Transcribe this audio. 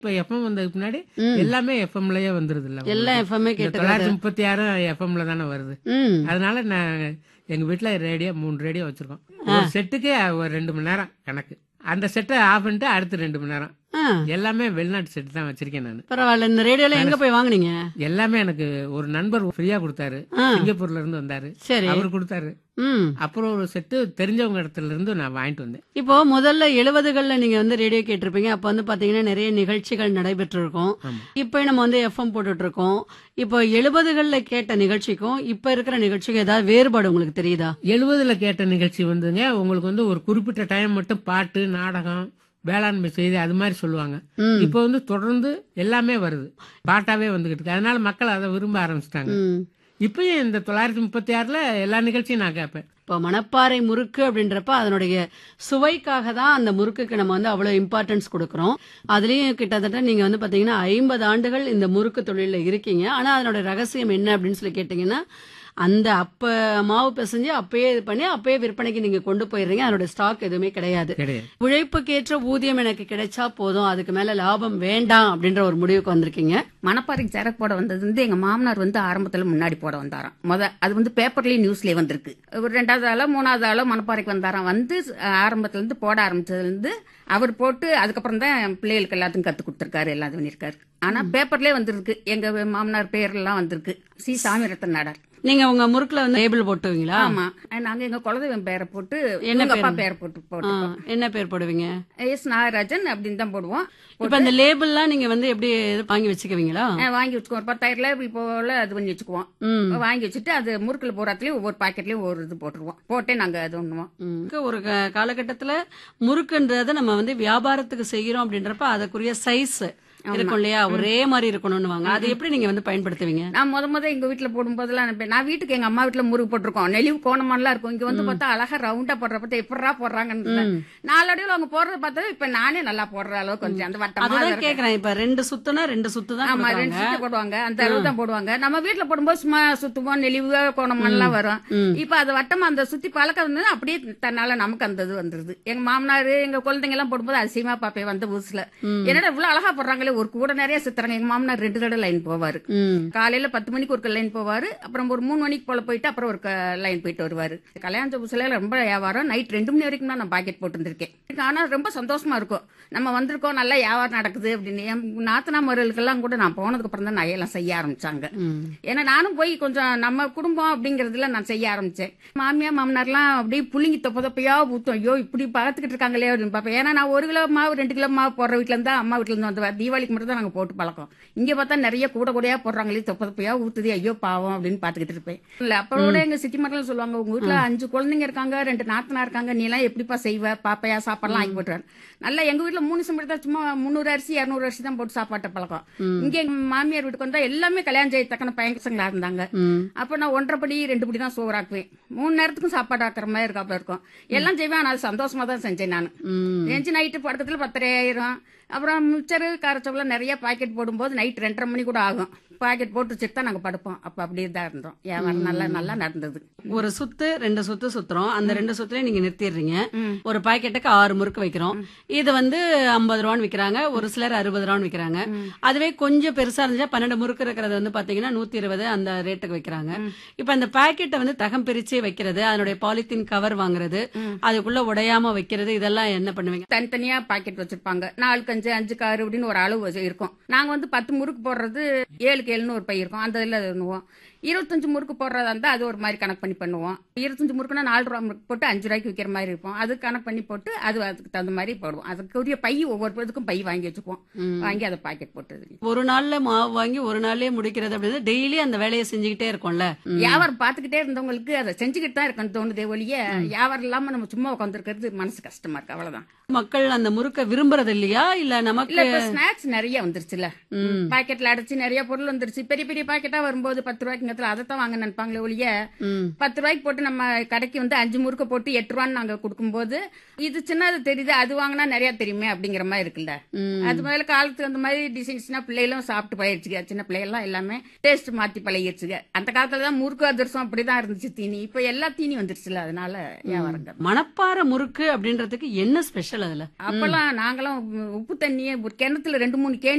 இப்ப எஃப்எம் வந்ததுக்கு முன்னாடி ம். எல்லாமே எஃப்எம்லயே வந்துருது இல்ல எல்லாம் எஃப்எம்ஏ இந்த கேட்டுக்கிறது தொள்ளாயிரத்தி முப்பத்தி ஆறு எஃப்எம்ல தானே வருது ம் அதனால நான் எங்க வீட்ல ரேடியோ மூணு ரேடியோ வச்சிருக்கோம் ஒரு செட்டுக்கு ஒரு ரெண்டு மணி நேரம் கணக்கு அந்த செட்டை ஆஃப் பண்ணிட்டு அடுத்து ரெண்டு மணி நேரம் ஆ எல்லாமே வெளிநாட்டு செட்டு தான் வச்சிருக்கேன் நான் பரவாயில்ல இந்த ரேடியோல எங்க போய் வாங்குனீங்க எல்லாமே எனக்கு ஒரு நண்பர் ஃப்ரீயா கொடுத்தாரு ஆ சிங்கப்பூர்ல இருந்து வந்தாரு சரி அவர் கொடுத்தாரு ம் அப்புறம் ஒரு செட்டு தெரிஞ்சவங்க இடத்துல இருந்து நான் வாங்கிட்டு வந்தேன் இப்போ முதல்ல எழுபதுகள்ல நீங்க வந்து ரேடியோ கேட்டிருப்பீங்க அப்ப வந்து பாத்தீங்கன்னா நிறைய நிகழ்ச்சிகள் நடைபெற்று இருக்கும் ஆமா. இப்போ நம்ம வந்து எஃப்எம் போட்டுட்டு இருக்கோம் இப்போ எழுபதுகள்ல கேட்ட நிகழ்ச்சிக்கும் இப்ப இருக்கிற நிகழ்ச்சிக்கும் ஏதாவது வேறுபாடு உங்களுக்கு தெரியுதா எழுபதுல கேட்ட நிகழ்ச்சி வந்துங்க உங்களுக்கு வந்து ஒரு குறிப்பிட்ட டைம் மட்டும் பாட்டு நாடகம் வேளாண்மை செய்தி அது மாதிரி சொல்லுவாங்க ம் இப்போ வந்து தொடர்ந்து எல்லாமே வருது பாட்டாவே வந்துகிட்டு இருக்கு அதனால மக்கள் அதை விரும்ப ஆரம்பிச்சிட்டாங்க ம் இப்பயும் இந்த தொள்ளாயிரத்தி முப்பத்தி ஆறுல எல்லா நிகழ்ச்சியும் நான் கேட்பேன் இப்போ மணப்பாறை முறுக்கு அப்படின்றப்ப அதனுடைய சுவைக்காக தான் அந்த முறுக்குக்கு நம்ம வந்து அவ்வளவு இம்பார்ட்டன்ஸ் கொடுக்கறோம் அதுலயும் கிட்டத்தட்ட நீங்க வந்து பாத்தீங்கன்னா ஐம்பது ஆண்டுகள் இந்த முறுக்கு தொழில இருக்கீங்க ஆனா அதனோட ரகசியம் என்ன அப்படின்னு சொல்லி கேட்டீங்கன்னா அந்த அப்ப மாவு பிசைஞ்சு அப்பயே இது பண்ணி அப்பயே விற்பனைக்கு நீங்க கொண்டு போயிடுறீங்க அதனோட ஸ்டாக் எதுவுமே கிடையாது கிடையாது உழைப்புக்கேற்ற ஊதியம் எனக்கு கிடைச்சா போதும் அதுக்கு மேல லாபம் வேண்டாம் அப்படின்ற ஒரு முடிவுக்கு வந்திருக்கீங்க மணப்பாறைக்கு சரக்கு போட வந்தது வந்து எங்க மாமனார் வந்து ஆரம்பத்துல முன்னாடி போட வந்தாராம் முத அது வந்து பேப்பர்லயும் நியூஸ்லயே வந்திருக்கு ஒரு ரெண்டாவது ஆளோ மூணாவது ஆளோ மணப்பாறைக்கு வந்தாராம் வந்து அஹ், ஆரம்பத்துல இருந்து போட ஆரம்பிச்சதுல இருந்து அவர் போட்டு அதுக்கப்புறம் தான் பிள்ளைகளுக்கு எல்லாத்துக்கும் கத்து கொடுத்துருக்காரு எல்லாத்தையும் பண்ணிருக்காரு ஆனா பேப்பர்லயே வந்திருக்கு எங்க மாமனார் பேர்லாம் வந்திருக்கு சி சாமிரத்தன் நாடார் நீங்க உங்க முறுக்குல வந்து லேபிள் போட்டுவீங்களா ஆமா நாங்க எங்க குலதெய்வம் பேரை போட்டு என்ன எங்க அப்பா பேரு? பேரை போட்டு ஆ, போட்டோம் என்ன பேர் போடுவீங்க எஸ் நாகராஜன் அப்படின்னு தான் போடுவோம் இப்ப அந்த லேபிள்லாம் நீங்க வந்து எப்படி இது வாங்கி வச்சுக்குவீங்களா அஹ், வாங்கி வச்சுக்குவோம் ஒரு பத்தாயிரம் லேபிள் போல அது பண்ணி வச்சுக்குவோம் ம் வாங்கி வச்சுட்டு அது முறுக்குல போறாத்துலயும் ஒவ்வொரு பாக்கெட்லயும் ஒவ்வொரு இது போட்டுருவோம் போட்டே நாங்க அது பண்ணுவோம் ம். ஒரு க- காலகட்டத்துல முறுக்குன்றத நம்ம வந்து வியாபாரத்துக்கு செய்யறோம் அப்படின்றப்ப அதுக்குரிய சைஸ் இருக்கும் இல்லையா ஒரே மாதிரி இருக்கணும்னு அது எப்படி நீங்க வந்து பயன்படுத்துவீங்க நான் முத முத எங்க வீட்டுல போடும்போதெல்லாம் நினைப்பேன் நான் வீட்டுக்கு எங்க அம்மா வீட்டுல முறுக்கு போட்டிருக்கோம் நெளிவு கோணமான்லாம் இருக்கும் இங்க வந்து பார்த்தா அழகா ரவுண்டா போடுற பார்த்தா எப்படா போடுறாங்கன்னு நாலடியில் அவங்க போடுறத பார்த்தா இப்ப நானே நல்லா போடுற அளவுக்கு கொஞ்சம் அந்த வட்டமா அதுதான் இருக்கு. கேக்குறேன் இப்ப ரெண்டு சுத்துனா ரெண்டு சுத்து தான் ஆமா ரெண்டு கொடுக்குறாங்க. சுத்து போடுவாங்க அந்த அளவு தான் போடுவாங்க நம்ம வீட்டுல போடும்போது சும்மா சுத்துவோம் நெளிவு கோணமெல்லாம் வரும் ம். இப்ப அது வட்டமா அந்த சுத்தி பழக்கம் வந்து அப்படியே தன்னால நமக்கு அந்த இது வந்துருது எங்க மாமனார் எங்க குழந்தைங்க எல்லாம் போடும்போது அதிசயமா பாப்பேன் வந்த புதுசுல ம். என்னடா இவ்வளவு அழகா போடுறாங்களே ஒரு கூட நிறைய சுத்துறாங்க எங்க மாமனார் ரெண்டு தடவை லைன் போவாரு ம் காலையில பத்து மணிக்கு ஒரு லைன் போவாரு அப்புறம் ஒரு மூணு மணிக்கு போல போயிட்டு அப்புறம் ஒரு லைன் போயிட்டு வருவாரு கல்யாண புதுசுல ரொம்ப வியாபாரம் நைட் ரெண்டு மணி வரைக்கும் தான் நான் பாக்கெட் போட்டுருக்கேன் ஆனா ரொம்ப சந்தோஷமா இருக்கும் நம்ம வந்திருக்கோம் நல்லா வியாபாரம் நடக்குது அப்படின்னு என் நாத்தனா மருகளுக்கெல்லாம் கூட நான் போனதுக்கு அப்புறம் தான் நகையெல்லாம் செய்ய ஆரம்பிச்சாங்க ம். ஏன்னா நானும் போய் கொஞ்சம் நம்ம குடும்பம் அப்படிங்கறதுல நான் செய்ய ஆரம்பிச்சேன் மாமியா மாமனார்லாம் அப்படியே புளிங்கி தொப்ப தொப்பையா ஊத்தும் ஐயோ இப்படி பார்த்துக்கிட்டு இருக்காங்களே அப்படின்னு பார்ப்பேன் ஏன்னா நான் ஒரு கிலோ மாவு ரெண்டு கிலோ மாவு போடுற வீட்டுல இருந்தா அம்மா வீட்டுல இருந்து வந்து தீபாவளிக்கு மட்டும் தான் நாங்க போட்டு பழக்கம் இங்க பார்த்தா நிறைய கூட கூடயா போடுறாங்களே தொப்ப தொப்பையா ஊத்துது ஐயோ பாவம் அப்படின்னு பாத்துக்கிட்டு இருப்பேன் இல்ல அப்போட எங்க சித்தி மக்கள் சொல்லுவாங்க உங்க வீட்டுல அஞ்சு குழந்தைங்க இருக்காங்க ரெண்டு நாத்தனா இருக்காங்க நீ எல்லாம் எப்படிப்பா செய்வ பாப்பையா சாப்பாடுலாம் ஆக்கி போட்டுறாரு நல்லா எங்க வீட்டுல மூணு சம்பளம் தான் சும்மா முந்நூறு அரிசி இரநூறு அரிசி தான் போட்டு சாப்பாட்டை பழக்கம் இங்க எங்க மாமியார் வீட்டுக்கு வந்தா எல்லாமே கல்யாணம் செய்யத்தக்கன பயங்கரங்களா இருந்தாங்க ம் அப்ப நான் ஒன்றரை படி ரெண்டு படி தான் சோறாக்குவேன் மூணு நேரத்துக்கும் சாப்பாடு ஆக்குற மாதிரி இருக்காப்புல இருக்கும் எல்லாம் செய்வேன் ஆனால் சந்தோஷமா தான் செஞ்சேன் நான் ம் செஞ்சு நைட்டு படத்துல பத்தரை ஆயிரம் அப்புறம் மிச்சரு காரச்சவெல்லாம் நிறைய பாக்கெட் போடும்போது நைட் ரெண்டரை மணி கூட ஆகும் பாக்கெட் போட்டு வச்சுட்டு தான் நாங்க படுப்போம் அப்ப அப்படியே தான் இருந்தோம் வியாபாரம் நல்லா நல்லா நடந்தது ஒரு சுத்து ரெண்டு சுத்து சுத்துறோம் அந்த ரெண்டு சுத்துலயும் நீங்க நிறுத்திடுறீங்க ம். ஒரு பாக்கெட்டுக்கு ஆறு முறுக்கு வைக்கிறோம் இது வந்து ஐம்பது ரூபான்னு விக்கிறாங்க ஒரு சிலர் அறுபது ரூபான்னு விக்கிறாங்க அதுவே கொஞ்சம் பெருசா இருந்துச்சா பன்னெண்டு முறுக்கு இருக்கிறது வந்து பாத்தீங்கன்னா நூத்தி இருபது அந்த ரேட்டுக்கு வைக்கிறாங்க இப்ப அந்த பாக்கெட்டை வந்து தகம் பிரிச்சு வைக்கிறது அதனுடைய பாலித்தீன் கவர் வாங்குறது அதுக்குள்ள உடையாம வைக்கிறது இதெல்லாம் என்ன பண்ணுவீங்க தனித்தனியா பாக்கெட் வச்சிருப்பாங்க நாலுக்கு அஞ்சு அஞ்சுக்கு ஆறு அப்படின்னு ஒரு அளவு வச்சு இருக்கும் நாங்க வந்து பத்து முறுக்கு போடுறது ஏழுக்கு ஏழுன்னு ஒரு பை இருக்கும் அந்த இதில் பண்ணுவோம் இருபத்தஞ்சு முறுக்கு போடுறதா இருந்தா அது ஒரு மாதிரி கணக்கு பண்ணி பண்ணுவோம் இருபத்தஞ்சு முறுக்குனா நாலு ரூபா முறுக்கு போட்டு அஞ்சு ரூபாய்க்கு விற்கிற மாதிரி இருக்கும் அது கணக்கு பண்ணி போட்டு அது அதுக்கு தகுந்த மாதிரி போடுவோம் அதுக்குரிய பை ஒவ்வொரு இதுக்கும் பை வாங்கி வச்சுக்குவோம் வாங்கி அதை பாக்கெட் போட்டு ஒரு நாள்ல மாவு வாங்கி ஒரு நாள்லயே முடிக்கிறது அப்படின்னு டெய்லி அந்த வேலையை செஞ்சுக்கிட்டே இருக்கும்ல வியாபாரம் பார்த்துக்கிட்டே இருந்தவங்களுக்கு அதை செஞ்சுக்கிட்டு தான் இருக்கணும் தோணுதே ஒழிய வியாபாரம் இல்லாம நம்ம சும்மா உட்காந்துருக்கிறது மனசு கஷ்டமா இருக்கு அவ்வளவுதான் மக்கள் அந்த முறுக்க விரும்புறது இல்லையா இல்ல இல்ல நமக்கு இப்ப ஸ்நாக்ஸ் நிறைய வந்துருச்சுல ம். பாக்கெட்ல அடைச்சு நிறைய பொருள் வந்துருச்சு பெரிய பெரிய பாக்கெட்டா வரும்போது பத்து ரூபாய்க்கு அதை தான் வாங்க நினைப்பாங்களே ஒழிய ம். பத்து ரூபாய்க்கு போட்டு நம்ம கடைக்கு வந்து அஞ்சு முறுக்க போட்டு எட்டு ரூபான்னு நாங்க கொடுக்கும்போது இது சின்னது தெரியுது அது வாங்கினா நிறைய தெரியுமே அப்படிங்கிற மாதிரி இருக்குல்ல ம். அது மேல காலத்துக்கு அந்த மாதிரி டிசைன்ஸ்னா பிள்ளைகளும் சாப்பிட்டு பழகிடுச்சுங்க சின்ன பிள்ளைகள்லாம் எல்லாமே டேஸ்ட் மாத்தி பழகிடுச்சுங்க அந்த காலத்துல தான் முறுக்கு அதிரசம் அப்படிதான் இருந்துச்சு தீனி இப்ப எல்லா தீனி வந்துருச்சுல அதனால வியாபாரம் மணப்பாறை முறுக்கு அப்படின்றதுக்கு என்ன ஸ்பெஷல் அதுல அப்பெல்லாம் நாங்களும் உப்பு தண்ணியே ஒரு கிணத்துல ரெண்டு மூணு மூணு கேணி